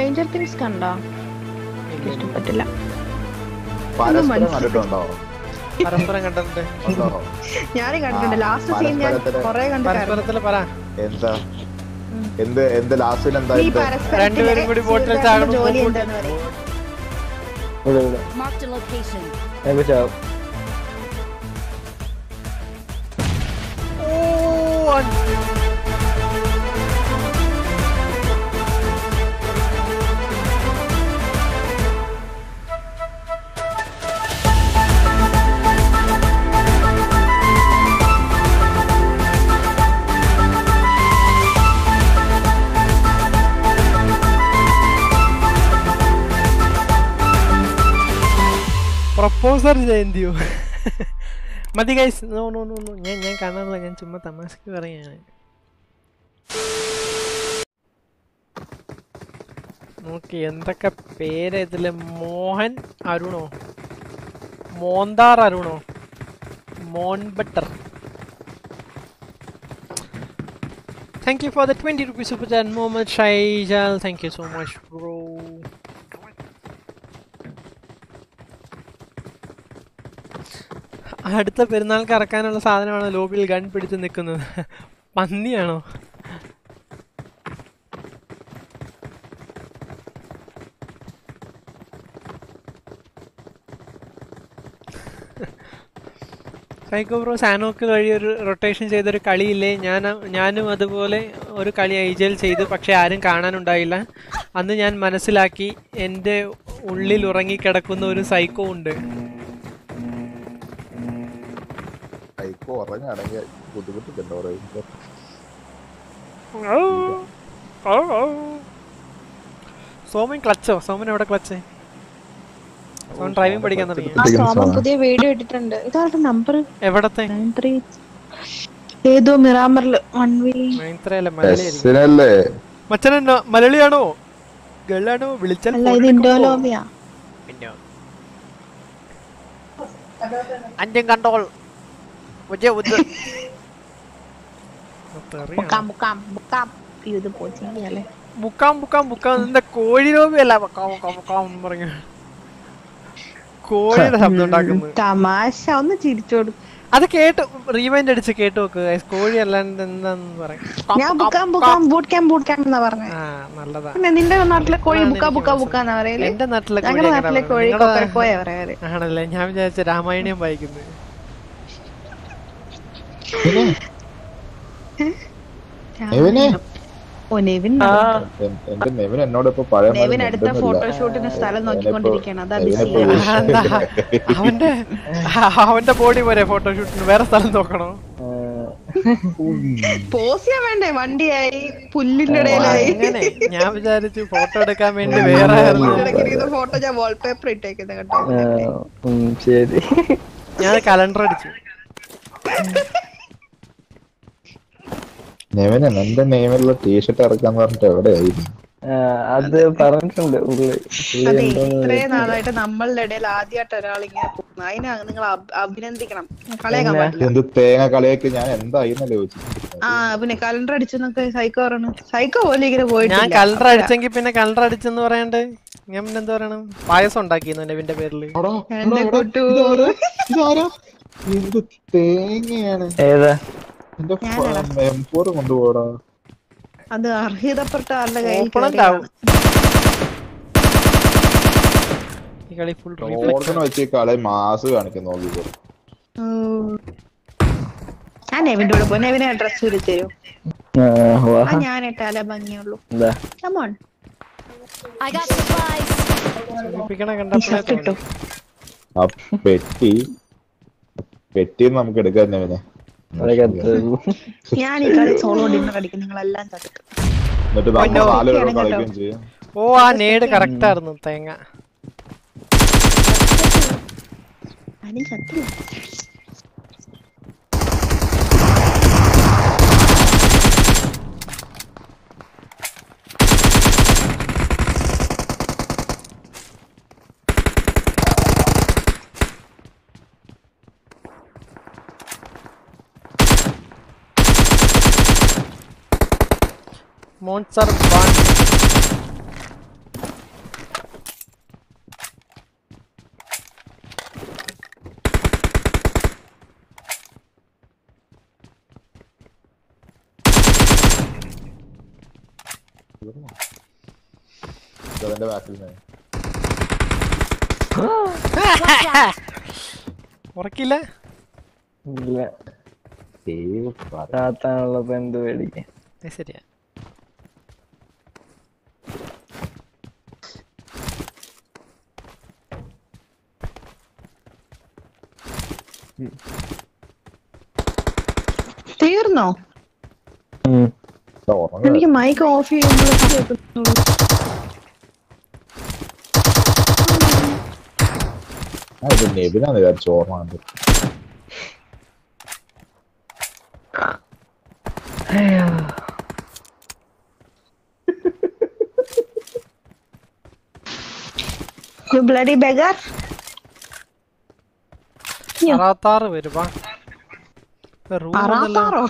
Stranger things കണ്ടോ ഇഷ്ടപ്പെട്ടില്ല പരസ്പരം കണ്ടിട്ടുണ്ടോ പരസ്പരം കണ്ടിട്ടുണ്ട് ഉണ്ടോ ഞാനും കണ്ടിട്ടുണ്ട് ആ, ലാസ്റ്റ് സീൻ ഞാൻ പരസ്പരത്തില് കൊറേ കണ്ടിട്ടായിരുന്നു പരസ്പരത്തില് പറ എന്താ എന്ത് എന്ത് ലാസ്റ്റിൽ എന്താ ഈ എന്ത്? പരസ്പരത്തിലെ രണ്ടുപേരും കൂടി ബോട്ടിൽ സീതാറിന്റെ ചാകണം, ജോലി ബോട്ട് എന്താന്ന് പറയും ഇവിടെ ഇവിടെ Marked a location. ഞാൻ ഇപ്പൊ ചാവും പ്രപ്പോസർ ജയന്തിയോ മതി guys no no no no ഞാൻ ഞാൻ കാണാറില്ല ഞാൻ ചുമ്മാ തമാശക്ക് പറയാണ് നോക്കി എന്തൊക്കെ പേര് ഇതില് Mohan അരുണോ മോന്താർ അരുണോ മോൺബട്ടർ Thank you for the 20 rupees super chat, Mohammed Shaijal. Thank you so much, bro. അടുത്ത പെരുന്നാൾക്ക് ഇറക്കാനുള്ള സാധനമാണ് ലോബിയിൽ ഗൺ പിടിച്ച് നിൽക്കുന്നത് പന്നിയാണോ സൈക്കോ ബ്രോ സാനോക്ക് വഴി ഒരു റൊട്ടേഷൻ ചെയ്തൊരു കളിയില്ലേ ഞാൻ ഞാനും അതുപോലെ ഒരു കളി ഐജൽ ചെയ്തു പക്ഷെ ആരും കാണാനുണ്ടായില്ല അന്ന് ഞാൻ മനസ്സിലാക്കി എൻ്റെ ഉള്ളിൽ ഉറങ്ങിക്കിടക്കുന്ന ഒരു സൈക്കോ ഉണ്ട് സൈക്കോ ഉറങ്ങാണെങ്കിൽ ബുദ്ധിമുട്ടിക്കണ്ടോ പറയുമ്പോ സോമൻ ക്ലച്ചോ സോമൻ എവിടെ ക്ലച്ച് സോമൻ ഡ്രൈവിംഗ് പഠിക്കാൻ തുടങ്ങി ആ സോമൻ പുതിയ വീഡിയോ ഇട്ടിട്ടുണ്ട് ഇതാരുടെ നമ്പർ എവിടത്തെ നയൻ ത്രീ ഏതോ മിറാമറിൽ വൺ വി മൈത്രയല്ല മലയാളിയായിരിക്കും എസ്സിനല്ലേ മച്ചനെന്നോ മലയാളിയാണോ ഗള്ളാണോ വിളിച്ചാൽ അല്ല phone ഇത് എടുക്കുമോ? ഇൻഡോലോമിയ പിന്നെ അഞ്ചും കണ്ടോൾ ഉജ്ജ ഉജ്ജ ബുക്കാം ബുക്കാം ബുക്കാം ഇത് പോച്ചില്ലേ ബുക്കാം ബുക്കാം ബുക്കാം എന്താ കോഴി രോഗിയല്ല ബുക്കാം ബുക്കാം ബുക്കാം എന്ന് പറഞ്ഞു കോഴിയുടെ ശബ്ദം ഉണ്ടാക്കുന്നു തമാശ ഒന്ന് ചിരിച്ചോടും അത് കേട്ട് റീവൈൻഡ് അടിച്ച് കേട്ട് നോക്ക് guys. കോഴി അല്ലാണ്ട് എന്താന്ന് പറയും ഞാൻ ബുക്കാം ബുക്കാം ബൂട്ട് ക്യാമ്പ് ബൂട്ട് ക്യാമ്പ് എന്നാ പറഞ്ഞത് ആ നല്ലതാ പിന്നെ നിന്റെ നാട്ടിലെ കോഴി അതാണ് ബുക്കാ എനിക്ക് ബുക്കാ ബുക്കാന്നാ പറയല് എന്റെ നാട്ടിലെ കോഴി ഞങ്ങളുടെ അങ്ങനെ നാട്ടിലെ പറയുന്നത്. കോഴി നിങ്ങടെ കൊക്കരക്കോയ പറയാറ് ആണല്ലേ ഞാൻ വിചാരിച്ച രാമായണം വായിക്കുന്നത് നെവിനെ? ഓ നെവിൻ എൻ- എന്റെ നെവിൻ എന്നോട് ഇപ്പൊ പഴയ മാതിരി നെവിൻ അടുത്ത മിണ്ടുന്നില്ല. ഫോട്ടോഷൂട്ടിന് സ്ഥലം നോക്കിക്കൊണ്ടിരിക്കുകയാണ് അതാ നെവിനെ ബിസി ഇപ്പൊ ആ, എന്താ? അവന്റെ അവന്റെ ബോഡി പോരെ ഫോട്ടോഷൂട്ടിന് വേറെ സ്ഥലം നോക്കണോ പോസ് ചെയ്യാൻ വേണ്ടേ വണ്ടിയായി പുല്ലിന്റെ ഇടയിലായി അങ്ങനെ ഞാൻ വിചാരിച്ചു ഫോട്ടോ എടുക്കാൻ വേണ്ടി വേറെ ആയിരുന്നു. ഇടയ്ക്കിരിക്കുന്ന ഫോട്ടോ ഞാൻ വാൾപേപ്പർ ഇട്ടേക്കുന്നത് കേട്ടോ ആ, ഉം, ശരി ഞാൻ കലണ്ടർ അടിച്ചു നെവിനെ എന്റെ നെയ്മിലുള്ള ടീഷർട്ട് ഇറക്കാന്ന് പറഞ്ഞിട്ട് എവിടെയായിരുന്നു ആ, അത് പറഞ്ഞിട്ടുണ്ട് പുള്ളി പുള്ളി അതെ എന്തോന്ന് ഇത്രയും നാളായിട്ട് നമ്മളുടെ ഇടയിൽ ആദ്യമായിട്ട് ഒരാൾ ഇങ്ങനെ പോകുന്നു അതിനെ നിങ്ങൾ അഭി- അഭിനന്ദിക്കണം കളയാക്കാൻ പാടില്ല എന്ത് തേങ്ങ കളിയൊക്കെ ഞാൻ എന്തായിരുന്നല്ലേ ചോദിച്ചു ആ പിന്നെ കലണ്ടർ അടിച്ചെന്നൊക്കെ സൈക്കോ പറഞ്ഞു സൈക്കോ പോലെ ഇങ്ങനെ ഞാൻ പോയിട്ടില്ല കലണ്ടർ അടിച്ചെങ്കിൽ പിന്നെ കലണ്ടർ അടിച്ചെന്ന് പറയാണ്ട് ഞാൻ പിന്നെ എന്താ പറയണം പായസം ഉണ്ടാക്കിയിരുന്നു നെവിന്റെ പേരില് എന്റെ കുട്ടു എന്ത് തേങ്ങയാണ് ഏതാ എന്റെ എം ഫോർ കൊണ്ടുപോടാ അത് അർഹിതപ്പെട്ട ആളുടെ കയ്യിൽ ഓപ്പണന്റ് ആവും ഈ കളി ഫുൾ ഓർഡിന് വെച്ച് കളി മാസ് കാണിക്കുന്നു നോക്കിക്കോ ഓ. ഞാൻ നെവിന്റെ കൂടെ പോയി നെവിനെ ഡ്രസ് ഊരി തരൂ ആ, വാ. ആ ഞാൻ ഇട്ടാലേ ഭംഗിയുള്ളൂ എന്താ കമോൺ I got supplies. സൂചിപ്പിക്കണ ഈ കണ്ടപ്പോഴേ ഷർട്ട് ഇട്ടു ആ പെട്ടി പെട്ടി നമുക്ക് എടുക്കാം നെവിനെ അതൊക്കെ അത്രയുള്ളൂ. ഞാൻ ഈ കളി സോളോ ഡിന്നർ അടിക്കും നിങ്ങളെല്ലാം ചത്തു എന്നിട്ട് നമ്മൾ പിന്നെ നാല് പേരും ഓക്കെയാണ് കളിക്കുകയും ചെയ്യും ഓ ആ നേട് കറക്റ്റ് ആയിരുന്നു തേങ്ങ അതിന് ചത്തു മോൺസർ ബാൻ അതിന്റെ ബാക്കിൽ നിന്ന് ഉറക്കില്ല ഇല്ല സേവ് പറ താത്താനുള്ളപ്പോ എന്ത് പേടിക്കാൻ അത് ശരിയാ തീർന്നോ ഉം. ഓർമ്മ എനിക്ക് മൈക്ക് ഓഫ് ചെയ്യുമ്പോഴേ കേൾക്കുന്നുള്ളൂ ഇത് നെബിനാന്ന് വിചാരിച്ചു ഓർമ്മ കണ്ട് യു ബ്ലഡി ബെഗർ അറുപത്താറ് വരുവാ റൂം അറുപത്താറോ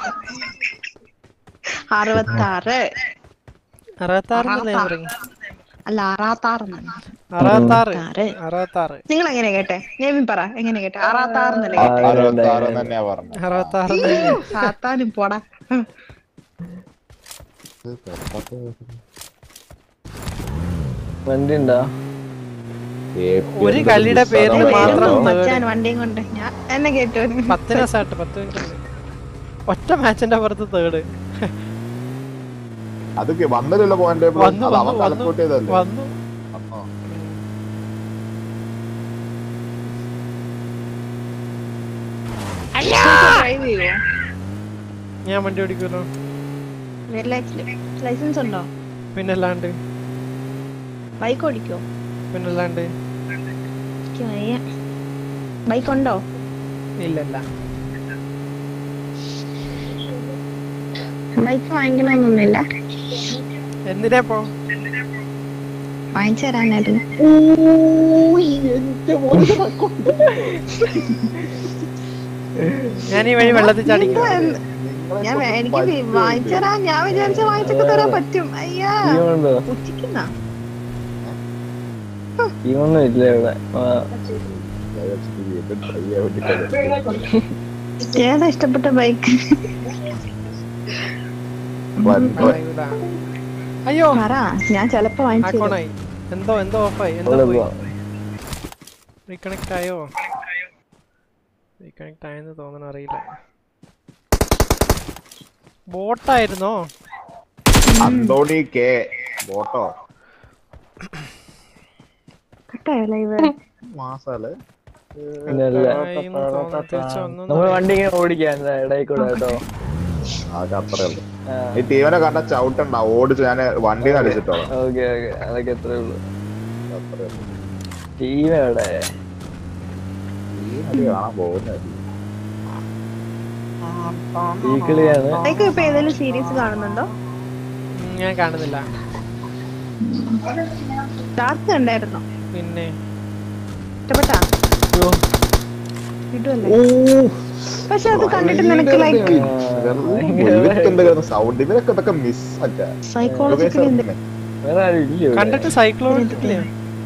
അറുപത്താറ് അറുപത്താറ് എന്നല്ലേ ഞാൻ പറഞ്ഞു അല്ല അറുപത്താറ് അറുപത്താറ് അറുപത്താറ്. അറുപത്താറ് നിങ്ങൾ എങ്ങനെ കേട്ടെ നേമി പറ എങ്ങനെ കേട്ടെ അറുപത്താറ് എന്നല്ലേ കേട്ടെ അറുപത്തി ആറ് തന്നെയാ പറഞ്ഞു അറുപത്താറ് സാത്താനും പോടാ വണ്ടി ഉണ്ടോ ഒരു കളിയുടെ പേരിൽ മാത്രം വരുന്നു third. മച്ചാൻ വണ്ടിയും കൊണ്ട് ഞാൻ എന്നെ കേട്ടോ പത്തിന് സാട്ട് പത്ത് മിനിറ്റ് ഉണ്ട് ഒറ്റ മാച്ചിന്റെ പുറത്ത് തേർഡ് അത് വന്നില്ലല്ലോ പോയിന്റ് വന്നു അത് അവൻ വന്നു വന്നു തലക്കൂട്ടിയതല്ലേ വന്നു വന്നോ? ഡ്രൈവ് ചെയ്യുവോ ഞാൻ വണ്ടി ഓടിക്കുമല്ലോ ലൈസൻസ് ഉണ്ടോ പിന്നല്ലാണ്ട് ബൈക്ക് ഓടിക്കോ പിന്നല്ലാണ്ട് എനിക്ക് വയ്യ ബൈക്ക് ഉണ്ടോ ഇല്ലല്ല ബൈക്ക് വാങ്ങിക്കണമെന്നൊന്നുമില്ല എന്തിനാ പോ വാങ്ങിച്ചു തരാനായിരുന്നു ഞാൻ ഈ വഴി വെള്ളത്തിൽ ചാടിക്കും നിങ്ങളെ ഞാൻ കൊണ്ട് വേ- എനിക്ക് പറ്റുമോ വാങ്ങിച്ചു തരാൻ ഞാൻ വിചാരിച്ച വാങ്ങിച്ചൊക്കെ തരാൻ പറ്റും അയ്യാ ടീമുണ്ടോ ഉച്ചിക്കുന്ന ടീമൊന്നും ഇല്ല ഇവിടെ ആ, ഞാൻ വിചാരിച്ചിട്ട് വീണ്ടും try ചെയ്യാൻ വേണ്ടി കളി. ഏതാ ഇഷ്ടപ്പെട്ട ബൈക്ക് വൻ- അയ്യോ പറ ഞാൻ ചെലപ്പോ വാങ്ങിച്ചു തരും. ആക്കോണായി എന്തോ എന്തോ ഓഫായി എന്തോ അവിടെ പോയി പോ. റീകണക്ട് ആയോ റീകണക്ട് ആയെന്ന് തോന്നണ അറിയില്ല ബോട്ടായിരുന്നോ അന്തോണി കെ ബോട്ടോ കേട്ടോ ലൈവ് മാസല്ലേ ഇല്ലല്ല ആയിന്ന് തോന്നുന്നു. തിരിച്ച് വന്നു നമ്മള് വണ്ടി ഇങ്ങനെ ഓടിക്കാൻ ഇടയിൽ കൂടെ കേട്ടോ അതൊക്കെ അത്രേ ഉള്ളൂ ഈ ടീമിനെ കണ്ട ചവിട്ടണ്ട ഓടിച്ച് ഞാൻ വണ്ടി അടിച്ചിട്ടോളാം ഓക്കെ ഓക്കെ അതൊക്കെ എത്രേ ഉള്ളൂ അത്രേ ഉള്ളൂ ടീം എവിടെ ടീം അടി കാണാൻ പോകുന്നത് ഈ കളിയാണ് ബൈക്ക് ഇപ്പൊ ഏതെങ്കിലും സീരീസ് കാണുന്നുണ്ടോ ഉം, ഞാൻ കാണുന്നില്ല ഡാർക്ക് കണ്ടായിരുന്നോ പിന്നെ ഇഷ്ടപ്പെട്ടാ അയ്യോ, കിട്ടുമല്ലേ പക്ഷെ അത് കണ്ടിട്ട് നിനക്ക് ലൈക്ക് ഇവരൊക്കെ എന്താ സൗണ്ട് ഇവരൊക്കെ ഇതൊക്കെ മിസ് ഒക്കെ സൈക്കോളജിക്കലി എന്ത് വേറെ ആരും ഇല്ല ഇവിടെ. കണ്ടിട്ട് സൈക്ലോണിക്കില്ലേ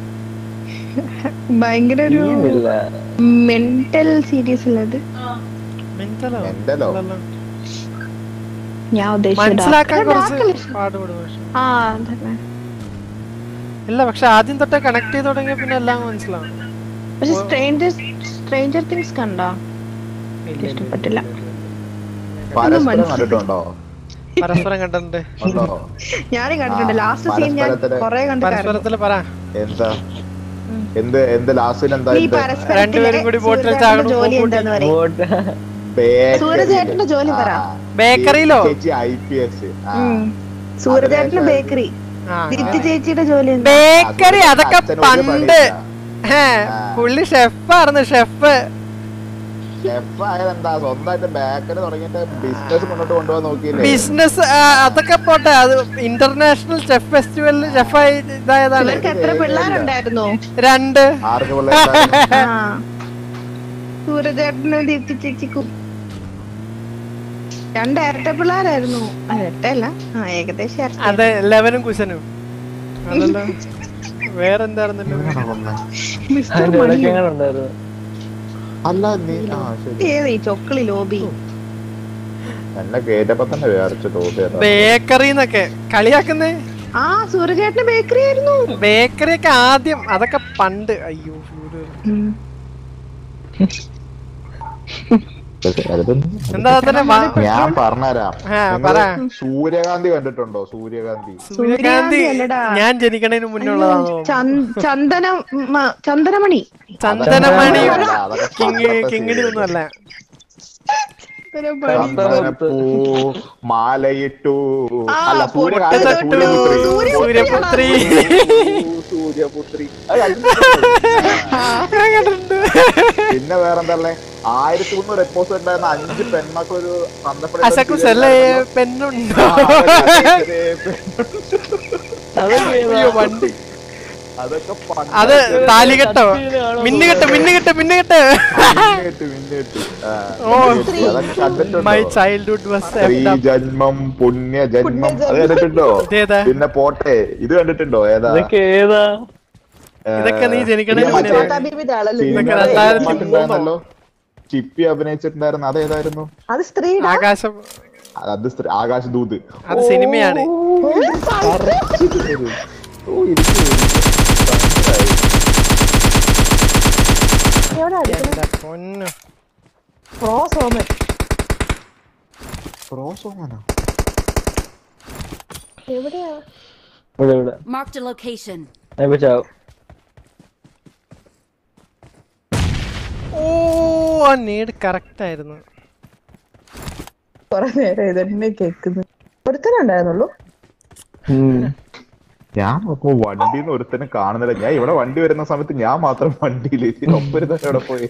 ഭയങ്കര ഒരു ടീമില്ല മെന്റൽ സീരീസ് ഉള്ളത് മെന്റലോ മെന്റലോ? അല്ലല്ലോ. ഞാൻ ഉദ്ദേശിച്ചത് മനസ്സിലാക്കാൻ dark. കുറച്ച് dark അല്ലേ? പാടുപെടും പക്ഷെ ആ അതന്നെ ഇല്ല പക്ഷെ ആദ്യം തൊട്ടേ കണക്ട് ചെയ്ത് തുടങ്ങിയ പിന്നെ എല്ലാം മനസ്സിലാവും പക്ഷെ സ്ട്രേഞ്ചർ സ്ട്രേഞ്ചർ തിങ്സ് കണ്ടോ ഇല്ല, ഇല്ല, ഇഷ്ടപ്പെട്ടില്ല. ഇല്ല, ഇല്ല, ഇല്ല. പരസ്പരം മനസ്സിലായി. കണ്ടിട്ടുണ്ടോ പരസ്പരം കണ്ടിട്ടുണ്ട് ഉണ്ടോ ഞാനും കണ്ടിട്ടുണ്ട് ആ, ലാസ്റ്റ് സീൻ ഞാൻ പരസ്പരത്തില് കൊറേ കണ്ടിട്ടായിരുന്നു പരസ്പരത്തില് പറ എന്താ എന്ത് എന്ത് ലാസ്റ്റിൽ എന്താ ഈ ഇത്? രണ്ടുപേരും കൂടി ബോട്ടിൽ സൂര്യചേട്ടന്റെ ചാകണം, ജോലി ബോട്ട് എന്താന്ന് പറയും ബോട്ട് ബേക്കറിയില്. സൂര്യചേട്ടന്റെ ജോലി പറ. ആ, ബേക്കറിയിലോ ചേച്ചി ഐ പി എസ് സൂര്യചേട്ടന്റെ അതിനകത്ത് ബേക്കറി ആ ദീപ്തി ചേച്ചിയുടെ ജോലി എന്താ ബേക്കറി അതിന് അതൊക്കെ അച്ഛന് ഒരു പണ്ട് പണിയില്ല. ഹേ, പുള്ളി ഷെഫായിരുന്നു ഷെഫ് ഷെഫ് ആയതെന്താ സ്വന്തമായിട്ട് ബേക്കറി തുടങ്ങിയിട്ട് ബിസിനസ് മുന്നോട്ട് കൊണ്ടുപോകാൻ നോക്കിയില്ലേ ബിസിനസ് അതൊക്കെ പോട്ടെ അത് ഇന്റർനാഷണൽ ഷെഫ് ഫെസ്റ്റിവലിൽ ഷെഫായി ഇതായതാണ് ഇവർക്ക് എത്ര പിള്ളേരുണ്ടായിരുന്നു രണ്ട് ആർക്ക് പിള്ളേർ ആ സൂര്യചേട്ടനും ദീപ്തി ചേച്ചിക്കും രണ്ട് ഇരട്ട പിള്ളേരായിരുന്നു ആ, ഇരട്ടയല്ല ആ ഏകദേശം ഇരട്ട അതെ ലെവനും കുശനും അതല്ലോ വേറെന്തായിരുന്നല്ലോ മിസ്റ്റർ അതിന്റെ മണി ഇടയ്ക്ക് എങ്ങനെ ഉണ്ടായിരുന്നു അല്ല നീ ആ ശരി ഏത് ഈ ചൊക്കളി ലോബി എന്നെ കേട്ടപ്പോ തന്നെ വിചാരിച്ചു തോന്നിയത് ബേക്കറി എന്നൊക്കെ കളിയാക്കുന്നേ ആ സൂര്യചേട്ടന് ബേക്കറി ആയിരുന്നു ബേക്കറി ഒക്കെ ആദ്യം അതൊക്കെ പണ്ട് അയ്യോ ചൂട്. എന്താ തന്നെ വാ- ഞാൻ പറഞ്ഞുതരാം ആ, നിങ്ങള് പറ. സൂര്യകാന്തി കണ്ടിട്ടുണ്ടോ സൂര്യകാന്തി സൂര്യകാന്തി അല്ലടാ. ഞാൻ ജനിക്കണതിന് മുന്നുള്ളതാണോ ചന്ദ- ചന്ദന മ- ചന്ദനമണി ചന്ദനമണി അതൊക്കെ അതൊക്കെ കിങ്ങി പണ്ടത്തെ കിങ്ങിണി ഒന്നും അല്ല ചന്ദനപ്പൂ മാലയിട്ടു ആ, അല്ല സൂര്യകാന്തി പൊട്ട് സൂര്യപുത്രി സൂര്യപുത്രി സൂര്യപുത്രി അത് ഞാൻ കണ്ടിട്ടുണ്ട്. പിന്നെ വേറെന്തല്ലേ ആയിരത്തി മുന്നൂറ് എപ്പോസ് ഉണ്ടായിരുന്ന അഞ്ച് പെൺമക്കൾ ഒരു അസക്കുസ് അല്ലേ പെണ്ണുണ്ടോ അയ്യോ വണ്ടി അതൊക്കെ പണ്ട് അത് താലികെട്ടോ മിന്നുകെട്ട് മിന്നുകെട്ട് മിന്നുകെട്ട് മിന്നിട്ട് മിന്നിട്ട്. ആ, ഓ. മിന്നിട്ട്. അതൊക്കെ കണ്ടിട്ടുണ്ടോ? മൈ ചൈൽഡ്ഹുഡ് വാസ് സ്ത്രീ ജന്മം പുണ്യ ജന്മം അത് കണ്ടിട്ടുണ്ടോ ഇതേതാ പിന്നെ പോട്ടെ ഇത് കണ്ടിട്ടുണ്ടോ ഏതാ ഇതൊക്കെ ഏതാ ഏ, ഇതൊക്കെ നീ ജനിക്കണതിന് പിന്നെ മുന്നേ. മറ്റേ ചോട്ടാ ബീബിയുടെ ആളല്ലേ സിനിമ ഇതൊക്കെ രണ്ടായിരത്തി ഉണ്ടായിരുന്നല്ലോ ചിപ്പി അഭിനയിച്ചിട്ടുണ്ടായിരുന്നു അതേതായിരുന്നു അത് സ്ത്രീയുടെ ആകാശം അത് സ്ത്രീ- ആകാശ് ദൂത് അത് സിനിമയാണ് ഓ, ഇരിക്ക്, ഇരിക്ക്. മനസ്സിലായി. എന്റെ പൊന്നു Pro song-ആണോ? ഇവിടെ ഇവിടെ Marked a location. ഞാൻ ഇപ്പൊ ചാവും ഓ ആ നീട് കറക്റ്റ് ആയിരുന്നു കൊറേ നേരം ഇതന്നെ കേക്കുന്നു ഒരുത്തനുണ്ടായിരുന്നുള്ളൂ ഉം. ഞാൻ നോക്കുമ്പോ വണ്ടിന്ന് ഒരുത്തനെ കാണുന്നില്ല ഞാൻ ഇവിടെ വണ്ടി വരുന്ന സമയത്ത് ഞാൻ മാത്രം വണ്ടിയിൽ ഒപ്പരുത്തന്നെ ഇവിടെ പോയി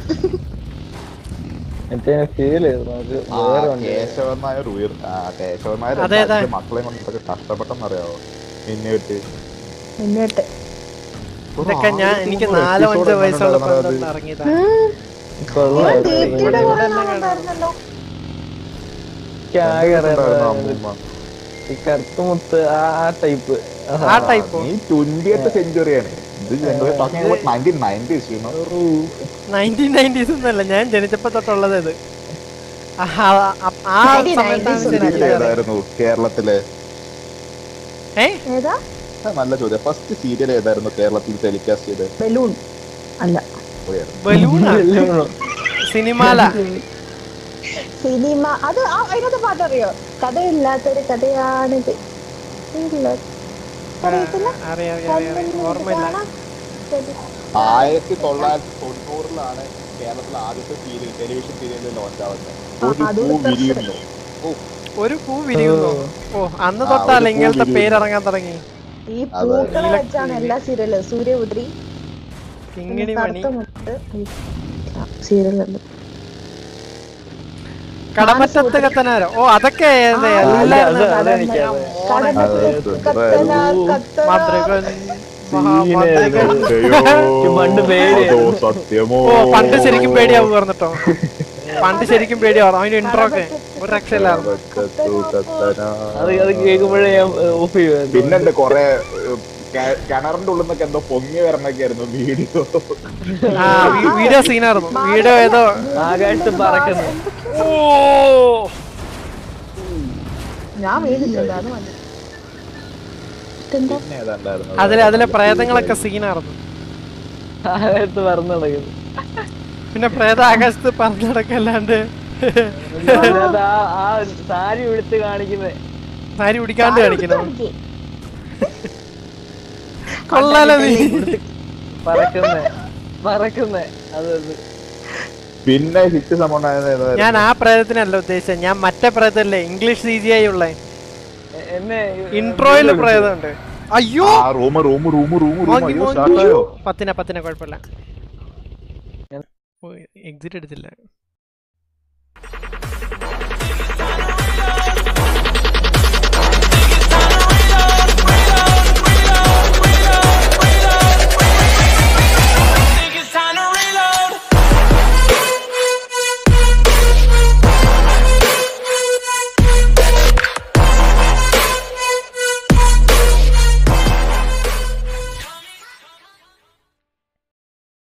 മറ്റേ ഫീൽ ചെയ്തു നമുക്ക് ആ, വേറെ ഉണ്ട് കേശവൻ നായർ ഉയർ ആ കേശവൻ നായർ അതേതാ? എന്താ മക്കളെ കൊണ്ട് ഇതൊക്കെ കഷ്ടപ്പെട്ടെന്നറിയാവോ മിന്നിട്ട് എന്നിട്ട് ഇതൊക്കെ ഞാൻ എനിക്ക് നാലോ അഞ്ചോ വയസ്സുള്ളപ്പോ തൊട്ട് ഇറങ്ങിയതാ കൊള്ളാം ദീപ്തിയുടെ കുറെ നാളുണ്ടായിരുന്നല്ലോ എനിക്ക് ആകെ അറിയാം ഈ കറുത്തുമുത്ത് ആ ആ ടൈപ്പ് ആ ടൈപ്പോ നീ ട്വന്റിയത്ത് സെഞ്ചുറിയാണ് ഇത് talking about nineteen nineties you know nineteen nineties ഒന്നല്ല ഞാൻ ജനിച്ചപ്പോ തൊട്ടുള്ളത് ഇത് ആ, ആ, ആ 1990s സമയത്താണ് ഒന്നും ജനിച്ചത്. ഏതായിരുന്നു കേരളത്തിലെ ഏ ഏതാ ആ, നല്ല ചോദ്യം ഫസ്റ്റ് സീരിയൽ ഏതായിരുന്നു കേരളത്തിൽ ടെലികാസ്റ്റ് ചെയ്ത് ബലൂൺ അല്ല ബലൂണാ സിനിമാല സിനിമ അത് ആ- അതിനകത്ത് പാട്ടറിയോ കഥയില്ലാത്തൊരു കഥയാണിത് ഇല്ല. അറിയത്തില്ല അറിയാം അറിയാം അറിയാം ഓർമ്മയില്ല ആയിരത്തി തൊള്ളായിരത്തി തൊണ്ണൂറിലാണ് കേരളത്തിലെ ആദ്യത്തെ സീരിയൽ ടെലിവിഷൻ സീരിയൽ ലോഞ്ച് ആവുന്നത് ഒരു അത് പൂ ഉത്തർപ്രദേശ്. വിരിയുന്നു ഓ, ഒരു പൂ വിരിയുന്നു ഓ അന്ന് ആ, തൊട്ടല്ല ഒരു പൂ ഇങ്ങനത്തെ വിരിയുന്നു. പേരിറങ്ങാൻ തുടങ്ങി ഈ പൂക്കളെ വെച്ചാണ് എല്ലാ സീരിയലും സൂര്യപുത്രി കിങ്ങിണി മണി കറുത്ത മുട്ട് സീരിയലുണ്ട് കടമറ്റത്ത് കത്തനാരോ ഓ അതൊക്കെ ഏത് ആ, എല്ലാം അത് അത് എനിക്കറിയാം. കടമറ്റത്ത് കത്തന കത്തന മദ്രകൻ സീന് മഹാമദ്രകൻ എനിക്ക് പണ്ട് പേടിയായിരുന്നു. അതോ സത്യമോ ഓ പണ്ട് ശരിക്കും പേടിയാവും പറഞ്ഞിട്ടോ പണ്ട് ശരിക്കും പേടിയാവും അതിന്റെ ഇൻട്രോ ഒക്കെ ഒരു രക്ഷയില്ലായിരുന്നു കത്തു കത്തന. അത് അത് കേൾക്കുമ്പോഴേ ഞാൻ ഓഫ് ചെയ്യുമായിരുന്നു പിന്നെണ്ട് കൊറേ ഏഹ്, കെ- കിണറിന്റെ ഉള്ളിൽ നിന്നൊക്കെ എന്തോ പൊങ്ങി വരണൊക്കെ ആയിരുന്നു വീഡിയോ ആ വീഡിയോ സീനായിരുന്നു വീഡിയോ ഏതോ ആകാശത്ത് പറക്കുന്നു ഓ ഞാൻ വീണിട്ടുണ്ട് അത് മതി ഇതെന്താ? പിന്നെ ഏതാണ്ടായിരുന്നു അതിലെ അതിലെ പ്രേതങ്ങളൊക്കെ സീനായിരുന്നു ആകാശത്ത് പറന്നു നടക്കുന്നു പിന്നെ പ്രേത ആകാശത്ത് പറഞ്ഞു നടക്കല്ലാണ്ട് അതിനകത്ത് ആ ആ സാരി എടുത്ത് കാണിക്കുന്നത് സാരി പിടിക്കാണ്ട് കാണിക്കണോ കൊള്ളാലോ നീ പറക്കുന്നേ പറക്കുന്നേ അത് അത്. പിന്നെ ഹിറ്റ് സംഭവം ഉണ്ടായത് ഏതായിരുന്നു? ഞാൻ ആ പ്രേതത്തിനല്ല ഉദ്ദേശിച്ചത് ഞാൻ മറ്റേ പ്രേതല്ലേ ഇംഗ്ലീഷ് സി ജി ഐ ഉള്ള എ- എന്നെ ഇൻട്രോയില് പ്രേതമുണ്ട് അയ്യോ ആ room room room room room monkey, അയ്യോ മോങ്കി. സ്റ്റാർട്ട് ആയോ പത്തിന പത്തിന കുഴപ്പമില്ല എക്സിറ്റ് എടുത്തില്ല